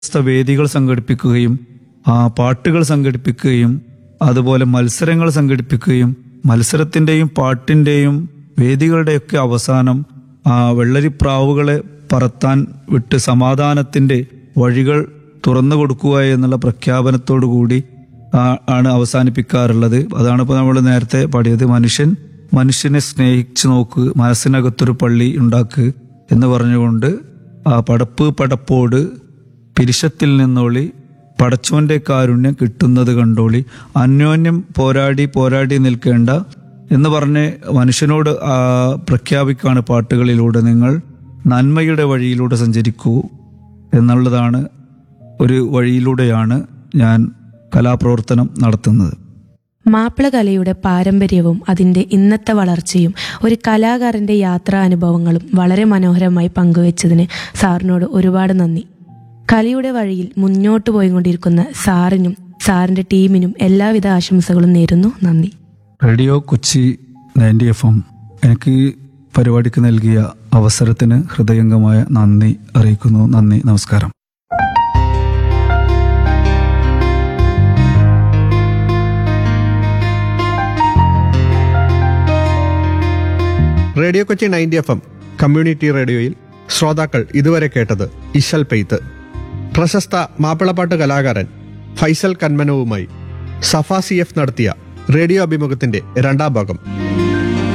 വ്യത്യസ്ത വേദികൾ സംഘടിപ്പിക്കുകയും ആ പാട്ടുകൾ സംഘടിപ്പിക്കുകയും അതുപോലെ മത്സരങ്ങൾ സംഘടിപ്പിക്കുകയും മത്സരത്തിന്റെയും പാട്ടിന്റെയും വേദികളുടെയൊക്കെ അവസാനം ആ വെള്ളരിപ്രാവുകളെ പറത്താൻ വിട്ട് സമാധാനത്തിന്റെ വഴികൾ തുറന്നു കൊടുക്കുക എന്നുള്ള പ്രഖ്യാപനത്തോടു കൂടി ആ- ആണ് അവസാനിപ്പിക്കാറുള്ളത് അതാണ് ഇപ്പോൾ നമ്മൾ നേരത്തെ പാടിയത് മനുഷ്യൻ മനുഷ്യനെ സ്നേഹിച്ചു നോക്ക് മനസ്സിനകത്തൊരു പള്ളി ഉണ്ടാക്ക് എന്ന് പറഞ്ഞുകൊണ്ട് ആ പടപ്പ് പടപ്പോട് പിരിശത്തിൽ നിന്നോളി പടച്ചോന്റെ കാരുണ്യം കിട്ടുന്നത് കണ്ടോളി അന്യോന്യം പോരാടി പോരാടി നിൽക്കേണ്ട എന്ന് പറഞ്ഞ് മനുഷ്യനോട് ആ പ്രഖ്യാപിക്കാണ് പാട്ടുകളിലൂടെ നിങ്ങൾ നന്മയുടെ വഴിയിലൂടെ സഞ്ചരിക്കൂ എന്നുള്ളതാണ് ഒരു വഴിയിലൂടെയാണ് ഞാൻ കലാപ്രവർത്തനം നടത്തുന്നത് മാപ്പിള കലയുടെ പാരമ്പര്യവും അതിന്റെ ഇന്നത്തെ വളർച്ചയും ഒരു കലാകാരന്റെ യാത്രാ അനുഭവങ്ങളും വളരെ മനോഹരമായി പങ്കുവച്ചതിന് സാറിനോട് ഒരുപാട് നന്ദി കലയുടെ വഴിയിൽ മുന്നോട്ട് പോയിക്കൊണ്ടിരിക്കുന്ന സാറിനും സാറിന്റെ ടീമിനും എല്ലാവിധ ആശംസകളും നേരുന്നു നന്ദി radio Kochi ninety F M എനിക്ക് ഈ പരിപാടിക്ക് നൽകിയ അവസരത്തിന് ഹൃദയംഗമായ നന്ദി അറിയിക്കുന്നു നന്ദി നമസ്കാരം radio Kochi ninety F M community റേഡിയോയിൽ ശ്രോതാക്കൾ ഇതുവരെ കേട്ടത് ഇശൽ പെയ്ത്ത് പ്രശസ്ത മാപ്പിളപ്പാട്ട് കലാകാരൻ ഫൈസൽ കന്മനവുമായി സഫ സി എഫ് നടത്തിയ റേഡിയോ അഭിമുഖത്തിന്റെ രണ്ടാം ഭാഗം